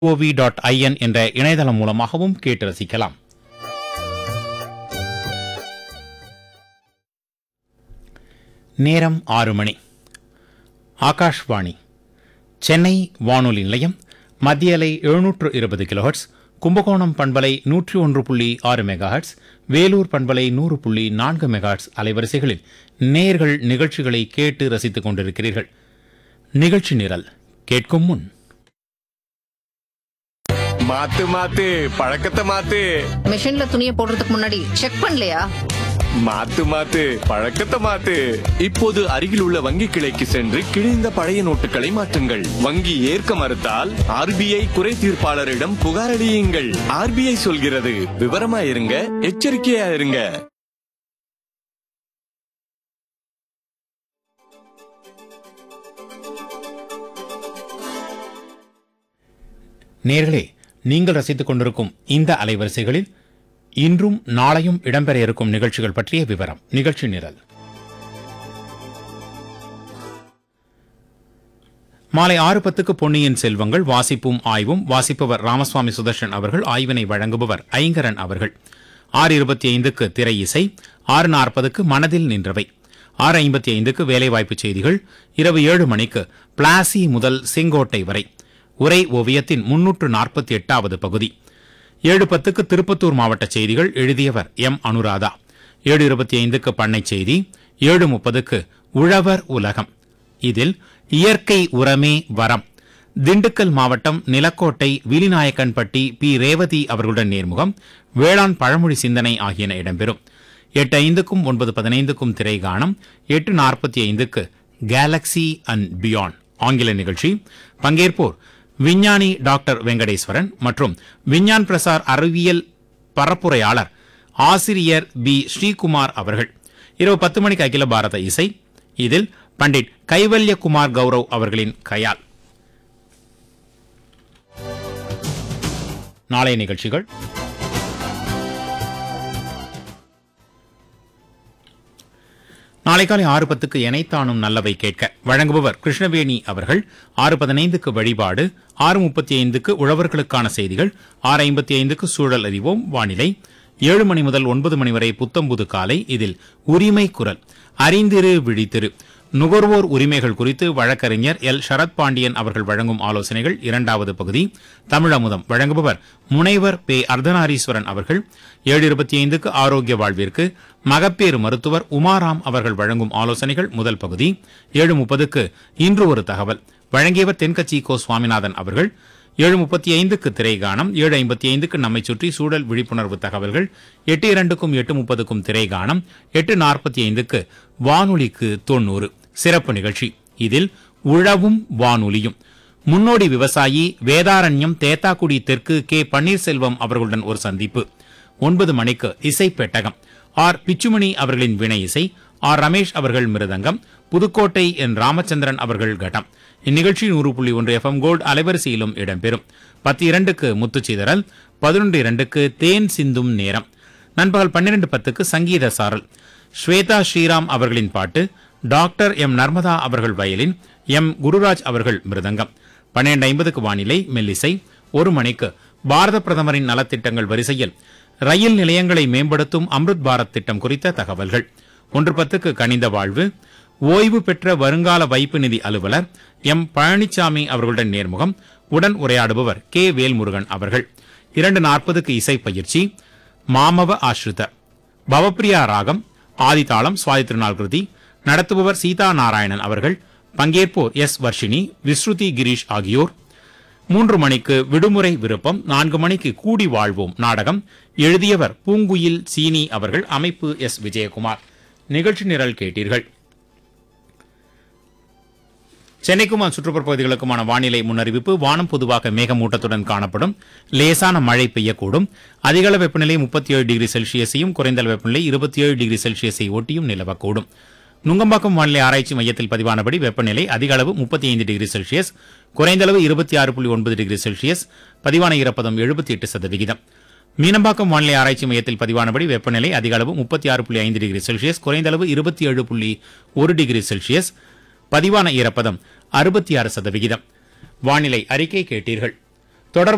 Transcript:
ஓவி dot IN என்ற இணையதளம் மூலமாகவும் கேட்டு ரசிக்கலாம் நேரம் ஆறு மணி ஆகாஷ்வாணி சென்னை வானொலி நிலையம் மத்திய அலை எழுநூற்று இருபது கிலோஹெட்ஸ் கும்பகோணம் பண்பலை நூற்றி ஒன்று புள்ளி ஆறு மெகாஹெட்ஸ் வேலூர் பண்பலை நூறு புள்ளி நான்கு மெகாஹெட்ஸ் அலைவரிசைகளில் நேர்கள் நிகழ்ச்சிகளை கேட்டு ரசித்துக் கொண்டிருக்கிறீர்கள் நிகழ்ச்சி நிரல் கேட்கும் முன் மாத்து மாத்து பழக்கத்தை மாத்து மிஷின்ல துணியை போடுறதுக்கு முன்னாடி செக் பண்ணலையா மாத்து மாத்து பழக்கத்தை மாத்து இப்போது அருகில் உள்ள வங்கி கிளைக்கு சென்று கிழிந்த பழைய நோட்டுகளை மாற்றுங்கள் வங்கி ஏற்க மறுத்தால் ஆர்பிஐ குறை தீர்ப்பாளரிடம் புகார் அளியுங்கள் ஆர்பிஐ சொல்கிறது விவரமா இருங்க எச்சரிக்கையா இருங்க நேர்களே நீங்கள் ரசித்துக் கொண்டிருக்கும் இந்த அலைவரிசைகளில் இன்றும் நாளையும் இடம்பெற இருக்கும் நிகழ்ச்சிகள் பற்றிய விவரம் நிகழ்ச்சி நிரல் மாலை ஆறு பத்துக்கு பொன்னியின் செல்வங்கள் வாசிப்பும் ஆய்வும் வாசிப்பவர் ராமசுவாமி சுதர்ஷன் அவர்கள் ஆய்வினை வழங்குபவர் ஐங்கரன் அவர்கள் ஆறு இருபத்தி ஐந்துக்கு திரை இசை ஆறு நாற்பதுக்கு மனதில் நின்றவை ஆறு ஐம்பத்தி ஐந்துக்கு வேலைவாய்ப்புச் செய்திகள் இரவு ஏழு மணிக்கு பிளாசி முதல் செங்கோட்டை வரை உரை ஓவியத்தின் முன்னூற்று நாற்பத்தி எட்டாவது பகுதி ஏழு பத்துக்கு திருப்பத்தூர் மாவட்ட செய்திகள் எழுதியவர் எம் அனுராதா ஏழு இருபத்தி ஐந்துக்கு பண்ணை செய்தி ஏழு முப்பதுக்கு உழவர் உலகம் இதில் இயற்கை உரமே வரம் திண்டுக்கல் மாவட்டம் நிலக்கோட்டை விலிநாயக்கன்பட்டி பி ரேவதி அவர்களுடன் நேர்முகம் வேளாண் பழமொழி சிந்தனை ஆகியன இடம்பெறும் எட்டு ஐந்துக்கும் ஒன்பது பதினைந்துக்கும் திரைகாணம் எட்டு நாற்பத்தி ஐந்துக்கு கேலக்ஸி அண்ட் பியாண்ட் ஆங்கில நிகழ்ச்சி பங்கேற்போர் விஞ்ஞானி டாக்டர் வெங்கடேஸ்வரன் மற்றும் விஞ்ஞான் பிரசார் அறிவியல் பரப்புரையாளர் ஆசிரியர் பி ஸ்ரீகுமார் அவர்கள் இரவு பத்து மணிக்கு அகில பாரத இசை இதில் பண்டிட் கைவல்யகுமார் கௌரவ் அவர்களின் கையால் நாளைய நிகழ்ச்சிகள் நாளை காலை ஆறு பத்துக்கு எனைத்தானும் நல்லவை கேட்க வழங்குபவர் கிருஷ்ணவேணி அவர்கள் ஆறு பதினைந்துக்கு வழிபாடு ஆறு முப்பத்தி ஐந்துக்கு உழவர்களுக்கான செய்திகள் ஆறு ஐம்பத்தி ஐந்துக்கு சூழல் அறிவோம் வானிலை ஏழு மணி முதல் ஒன்பது மணி வரை புத்தம்புது காலை இதில் உரிமை குரல் அறிந்திரு விழித்திரு நுகர்வோர் உரிமைகள் குறித்து வழக்கறிஞர் எல் சரத் பாண்டியன் அவர்கள் வழங்கும் ஆலோசனைகள் இரண்டாவது பகுதி தமிழமுதம் வழங்குபவர் முனைவர் பே அர்த்தநாரீஸ்வரன் அவர்கள் ஏழு இருபத்தி ஐந்துக்கு ஆரோக்கிய வாழ்விற்கு மகப்பேறு மருத்துவர் உமாராம் அவர்கள் வழங்கும் ஆலோசனைகள் முதல் பகுதி ஏழு முப்பதுக்கு இன்று ஒரு தகவல் வழங்கியவர் தென்கட்சி கோ சுவாமிநாதன் அவர்கள் ஏழு முப்பத்தி ஐந்துக்கு திரைகானம் ஏழு ஐம்பத்தி ஐந்துக்கு நம்மை சுற்றி சூழல் விழிப்புணர்வு தகவல்கள் எட்டு இரண்டுக்கும் எட்டு முப்பதுக்கும் திரைகானம் எட்டு நாற்பத்தி ஐந்துக்கு வானொலிக்கு தொண்ணூறு சிறப்பு நிகழ்ச்சி இதில் உழவும் வானொலியும் முன்னோடி விவசாயி வேதாரண்யம் தேத்தாக்குடி தெற்கு கே பன்னீர்செல்வம் அவர்களுடன் ஒரு சந்திப்பு ஒன்பது மணிக்கு இசை பெட்டகம் ஆர் பிச்சுமணி அவர்களின் வினை இசை ஆர் ரமேஷ் அவர்கள் மிருதங்கம் புதுக்கோட்டை என் ராமச்சந்திரன் அவர்கள் கட்டம் இந்நிகழ்ச்சி நூறு புள்ளி ஒன்று எஃப்எம் கோல்டு அலைவரிசையிலும் இடம்பெறும் பத்து இரண்டுக்கு முத்துச்சிதறல் பதினொன்று இரண்டுக்கு தேன் சிந்தும் நேரம் நண்பகல் பன்னிரண்டு பத்துக்கு சங்கீத சாரல் ஸ்வேதா ஸ்ரீராம் அவர்களின் பாட்டு டாக்டர் எம் நர்மதா அவர்கள் வயலின் எம் குருராஜ் அவர்கள் மிருதங்கம் பன்னிரண்டு ஐம்பதுக்கு வானிலை மெல்லிசை ஒரு மணிக்கு பாரத பிரதமரின் நலத்திட்டங்கள் வரிசையில் ரயில் நிலையங்களை மேம்படுத்தும் அம்ருத் பாரத் திட்டம் குறித்த தகவல்கள் ஒன்று பத்துக்கு கனிந்த வாழ்வு ஓய்வு பெற்ற வருங்கால வைப்பு நிதி அலுவலர் எம் பழனிசாமி அவர்களுடன் நேர்முகம் உடன் உரையாடுபவர் கே வேல்முருகன் அவர்கள் இரண்டு நாற்பதுக்கு இசை பயிற்சி மாமவ ஆஸ்ரித பவப்பிரியா ராகம் ஆதிதாளம் சுவாதி திருநாள் கிருதி நடத்துபவர் சீதா நாராயணன் அவர்கள் பங்கேற்போர் எஸ் வர்ஷினி விஸ்ருதி கிரீஷ் ஆகியோர் மூன்று மணிக்கு விடுமுறை விருப்பம் நான்கு மணிக்கு கூடி வாழ்வோம் நாடகம் எழுதியவர் பூங்குயில் சீனி அவர்கள் அமைப்பு எஸ் விஜயகுமார் நிகழ்ச்சி நிரல் கேட்டீர்கள் சென்னைக்கும் அதன் சுற்றுப்புற பகுதிகளுக்குமான வானிலை முன்னறிவிப்பு வானம் பொதுவாக மேகமூட்டத்துடன் காணப்படும் லேசான மழை பெய்யக்கூடும் அதிகள வெப்பநிலை முப்பத்தி ஏழு டிகிரி செல்சியஸையும் குறைந்த வெப்பநிலை இருபத்தி ஏழு டிகிரி செல்சியஸை ஒட்டியும் நிலவக்கூடும் நுங்கம்பாக்கம் வானிலை ஆராய்ச்சி மையத்தில் பதிவானபடி வெப்பநிலை அதிக அளவு முப்பத்தி ஐந்து டிகிரி செல்சியஸ் குறைந்த அளவு இருபத்தி ஆறு புள்ளி ஒன்பது டிகிரி செல்சியஸ் பதிவான ஈரப்பதம் எழுபத்தி எட்டு சதவிகிதம் மீனம்பாக்கம் வானிலை ஆராய்ச்சி மையத்தில் பதிவானபடி வெப்பநிலை அதிக அளவு முப்பத்தி ஆறு புள்ளி ஐந்து டிகிரி செல்சியஸ் குறைந்த அளவு இருபத்தி ஏழு புள்ளி ஒரு டிகிரி செல்சியஸ் பதிவான ஈரப்பதம் அறுபத்தி ஆறு சதவிகிதம் வானிலை அறிக்கை கேட்டீர்கள்